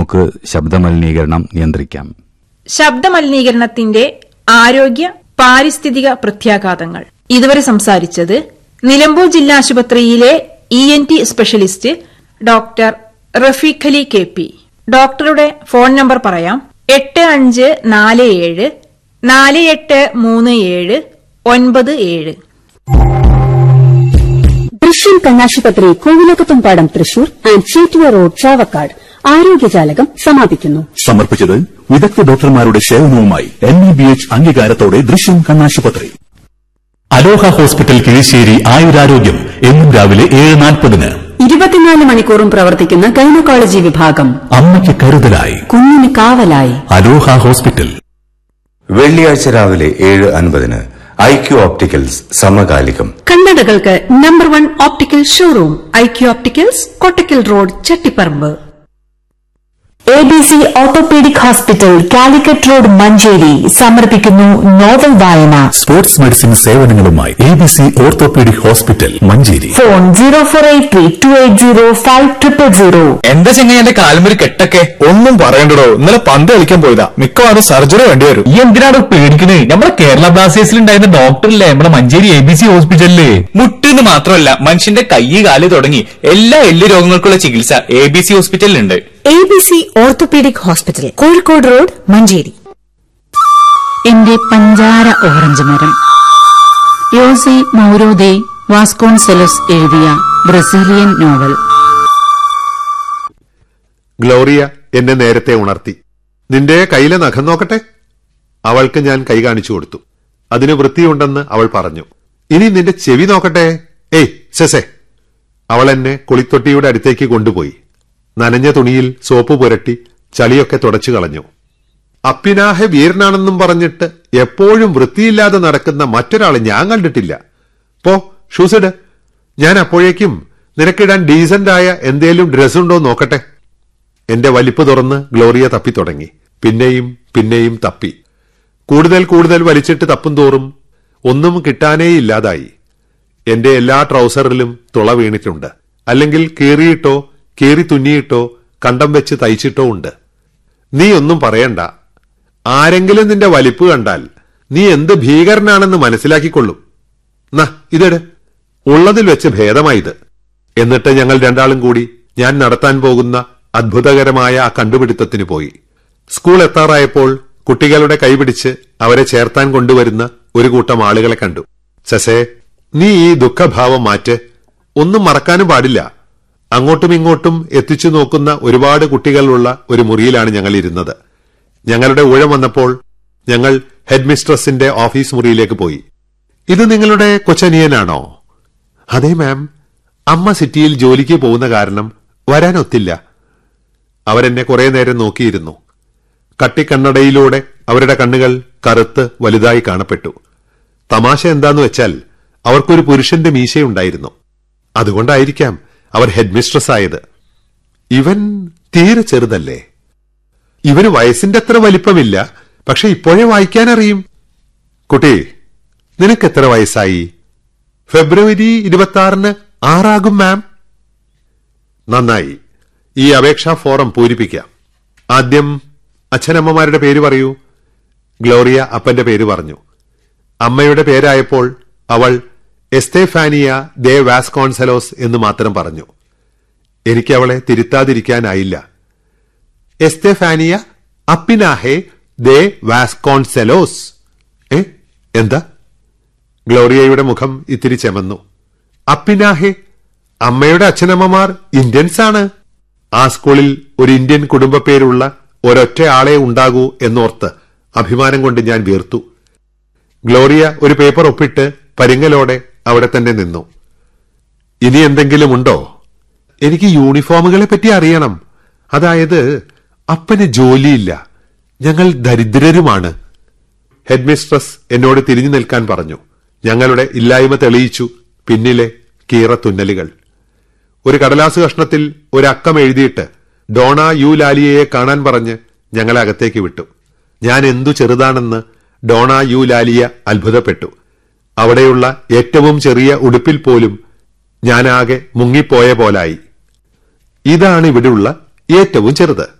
നമുക്ക് ശബ്ദമലിനീകരണം നിയന്ത്രിക്കാം ശബ്ദമലിനീകരണത്തിന്റെ ആരോഗ്യ പാരിസ്ഥിതിക പ്രത്യാഘാതങ്ങൾ ഇതുവരെ സംസാരിച്ചത് നിലമ്പൂർ ജില്ലാ ആശുപത്രിയിലെ E N T specialist doctor Rafeeq Ali K P ഡോക്ടറുടെ ഫോൺ നമ്പർ പറയാം എട്ട് അഞ്ച് നാല് ഏഴ് നാല് എട്ട് മൂന്ന് ഏഴ് ഒൻപത് ഏഴ് ദൃശ്യം കണ്ണാശുപത്രി കോവിലകത്തുംപാടം തൃശൂർ ആൻഡ് ചേറ്റുവ റോഡ് ചാവക്കാട് ആരോഗ്യജാലകം സമാപിക്കുന്നു സമർപ്പിച്ചത് വിദഗ്ധ ഡോക്ടർമാരുടെ സേവനവുമായി എൻ ഇ ബി എച്ച് അംഗീകാരത്തോടെ ദൃശ്യം കണ്ണാശുപത്രി അലോഹ ഹോസ്പിറ്റൽ കിഴിശ്ശേരി ആയുരാരോഗ്യം എന്നും രാവിലെ ഏഴ് നാൽപ്പതിന് ഇരുപത്തിനാല് മണിക്കൂറും പ്രവർത്തിക്കുന്ന ഗൈനക്കോളജി വിഭാഗം അമ്മയ്ക്ക് കരുതലായി കുഞ്ഞിന് കാവലായി അലോഹ ഹോസ്പിറ്റൽ വെള്ളിയാഴ്ച രാവിലെ ഏഴ് അൻപതിന് ഐ ക്യു ഓപ്റ്റിക്കൽസ് സമകാലികം കണ്ണടകൾക്ക് number one optical showroom IQ opticals Kottakkal road Chattiparamba A B C orthopaedic hospital Calicut road Manjeri സമർപ്പിക്കുന്നു നോവൽ വായന സ്പോർട്സ് മെഡിസിൻ സേവനങ്ങളുമായി A B C orthopaedic hospital Manjeri phone zero four eight three two eight zero five triple zero എന്താ ചെങ്ങ എന്റെ കാൽമൊരു കെട്ടൊക്കെ ഒന്നും പറയണ്ടടോ ഇന്നലെ പന്ത് കളിക്കാൻ പോയതാ മിക്കവാറും സർജറി വേണ്ടി വരും ഈ എന്തിനാണ് പേടിക്കണേ നമ്മുടെ കേരള ബ്ലാസ്റ്റേഴ്സിൽ ഉണ്ടായിരുന്ന ഡോക്ടറില്ലേ നമ്മുടെ മഞ്ചേരി എ ബി സി ഹോസ്പിറ്റലില് മുട്ടെന്ന് മാത്രമല്ല മനുഷ്യന്റെ കൈ കാല് തുടങ്ങി എല്ലാ എല്ല് രോഗങ്ങൾക്കുള്ള ചികിത്സ എ ബി സി ഹോസ്പിറ്റലിലുണ്ട് A B C orthopaedic hospital Kozhikode road Manjeri എന്റെ പഞ്ചാര ഓറഞ്ച് മരം യോസെ മൗരോദെ വാസ്കോൺസെലസ് എഴുതിയ ബ്രസീലിയൻ നോവൽ ഗ്ലോറിയ എന്നെ നേരത്തെ ഉണർത്തി നിന്റെ കയ്യിലെ നഖം നോക്കട്ടെ അവൾക്ക് ഞാൻ കൈ കാണിച്ചു കൊടുത്തു അതിന് വൃത്തിയുണ്ടെന്ന് അവൾ പറഞ്ഞു ഇനി നിന്റെ ചെവി നോക്കട്ടെ ഏയ് സെസെ അവൾ എന്നെ കുളിത്തൊട്ടിയുടെ അടുത്തേക്ക് കൊണ്ടുപോയി നനഞ്ഞ തുണിയിൽ സോപ്പ് പുരട്ടി ചളിയൊക്കെ തുടച്ചു കളഞ്ഞു അപ്പിനാഹെ വീരനാണെന്നും പറഞ്ഞിട്ട് എപ്പോഴും വൃത്തിയില്ലാതെ നടക്കുന്ന മറ്റൊരാളെ ഞാൻ കണ്ടിട്ടില്ല പോ ഷൂസിട് ഞാൻ അപ്പോഴേക്കും നിനക്കിടാൻ ഡീസന്റ് ആയ എന്തേലും ഡ്രസ് ഉണ്ടോ നോക്കട്ടെ എന്റെ വലിപ്പ് തുറന്ന് ഗ്ലോറിയ തപ്പി തുടങ്ങി പിന്നെയും പിന്നെയും തപ്പി കൂടുതൽ കൂടുതൽ വലിച്ചിട്ട് തപ്പും തോറും ഒന്നും കിട്ടാനേ ഇല്ലാതായി എന്റെ എല്ലാ ട്രൗസറിലും തുള വീണിട്ടുണ്ട് അല്ലെങ്കിൽ കീറിയിട്ടോ കീറി തുന്നിയിട്ടോ കണ്ടം വെച്ച് തയ്ച്ചിട്ടോ ഉണ്ട് നീ ഒന്നും പറയണ്ട ആരെങ്കിലും നിന്റെ വലിപ്പ് കണ്ടാൽ നീ എന്ത് ഭീകരനാണെന്ന് മനസ്സിലാക്കിക്കൊള്ളും ന ഇതെട് ഉള്ളതിൽ വെച്ച് ഭേദമായത് എന്നിട്ട് ഞങ്ങൾ രണ്ടാളും കൂടി ഞാൻ നടത്താൻ പോകുന്ന അത്ഭുതകരമായ ആ കണ്ടുപിടുത്തത്തിന് പോയി സ്കൂൾ എത്താറായപ്പോൾ കുട്ടികളുടെ കൈപിടിച്ച് അവരെ ചേർത്താൻ കൊണ്ടുവരുന്ന ഒരു കൂട്ടം ആളുകളെ കണ്ടു സസേ നീ ഈ ദുഃഖഭാവം മാറ്റ് ഒന്നും മറക്കാനും പാടില്ല അങ്ങോട്ടും ഇങ്ങോട്ടും എത്തിച്ചു നോക്കുന്ന ഒരുപാട് കുട്ടികളുള്ള ഒരു മുറിയിലാണ് ഞങ്ങൾ ഇരുന്നത് ഞങ്ങളുടെ ഊഴം വന്നപ്പോൾ ഞങ്ങൾ ഹെഡ് മിസ്ട്രസിന്റെ ഓഫീസ് മുറിയിലേക്ക് പോയി ഇത് നിങ്ങളുടെ കൊച്ചനിയനാണോ അതെ മാം അമ്മ സിറ്റിയിൽ ജോലിക്ക് പോകുന്ന കാരണം വരാനൊത്തില്ല അവരെന്നെ കുറെ നേരം നോക്കിയിരുന്നു കട്ടിക്കണ്ണടയിലൂടെ അവരുടെ കണ്ണുകൾ കറുത്ത് വലുതായി കാണപ്പെട്ടു തമാശ എന്താന്ന് വെച്ചാൽ അവർക്കൊരു പുരുഷന്റെ മീശയുണ്ടായിരുന്നു അതുകൊണ്ടായിരിക്കാം അവർ ഹെഡ് മിസ്ട്രസ് ആയത് ഇവൻ തീരെ ചെറുതല്ലേ ഇവന് വയസ്സിന്റെ അത്ര വലിപ്പമില്ല പക്ഷെ ഇപ്പോഴേ വായിക്കാൻ അറിയും കുട്ടി നിനക്ക് എത്ര വയസ്സായി ഫെബ്രുവരി ഇരുപത്തി ആറിന് ആറാകും മാം നന്നായി ഈ അപേക്ഷാ ഫോറം പൂരിപ്പിക്കാം ആദ്യം അച്ഛനമ്മമാരുടെ പേര് പറയൂ ഗ്ലോറിയ അപ്പന്റെ പേര് പറഞ്ഞു അമ്മയുടെ പേരായപ്പോൾ അവൾ എസ്തേഫാനിയ ദേ വാസ്കോൺസലോസ് എന്ന് മാത്രം പറഞ്ഞു എനിക്ക് അവളെ തിരുത്താതിരിക്കാനായില്ല എസ്തേഫാനിയ അപ്പിനാഹെ ദേ വാസ്കോൺസെലോസ് ഏ എന്താ ഗ്ലോറിയയുടെ മുഖം ഇത്തിരി ചെമന്നു അപ്പിനാഹെ അമ്മയുടെ അച്ഛനമ്മമാർ ഇന്ത്യൻസ് ആണ് ആ സ്കൂളിൽ ഒരു ഇന്ത്യൻ കുടുംബ പേരുള്ള ഒരൊറ്റ ആളെ ഉണ്ടാകൂ എന്നോർത്ത് അഭിമാനം കൊണ്ട് ഞാൻ വീർത്തു ഗ്ലോറിയ ഒരു പേപ്പർ ഒപ്പിട്ട് പരിങ്ങലോടെ അവിടെ തന്നെ നിന്നു ഇനി എന്തെങ്കിലും ഉണ്ടോ എനിക്ക് യൂണിഫോമുകളെ പറ്റി അറിയണം അതായത് അപ്പന് ജോലിയില്ല ഞങ്ങൾ ദരിദ്രരുമാണ് ഹെഡ് മിസ്ട്രസ് എന്നോട് തിരിഞ്ഞു നിൽക്കാൻ പറഞ്ഞു ഞങ്ങളുടെ ഇല്ലായ്മ തെളിയിച്ചു പിന്നിലെ കീറത്തുന്നലുകൾ ഒരു കടലാസ് കഷ്ണത്തിൽ ഒരു അക്കം എഴുതിയിട്ട് ഡോണ യു ലാലിയയെ കാണാൻ പറഞ്ഞ് ഞങ്ങളെ അകത്തേക്ക് വിട്ടു ഞാൻ എന്തു ചെറുതാണെന്ന് ഡോണ യു ലാലിയ അത്ഭുതപ്പെട്ടു അവിടെയുള്ള ഏറ്റവും ചെറിയ ഉടുപ്പിൽ പോലും ഞാനാകെ മുങ്ങിപ്പോയ പോലായി ഇതാണ് ഇവിടെയുള്ള ഏറ്റവും ചെറുത്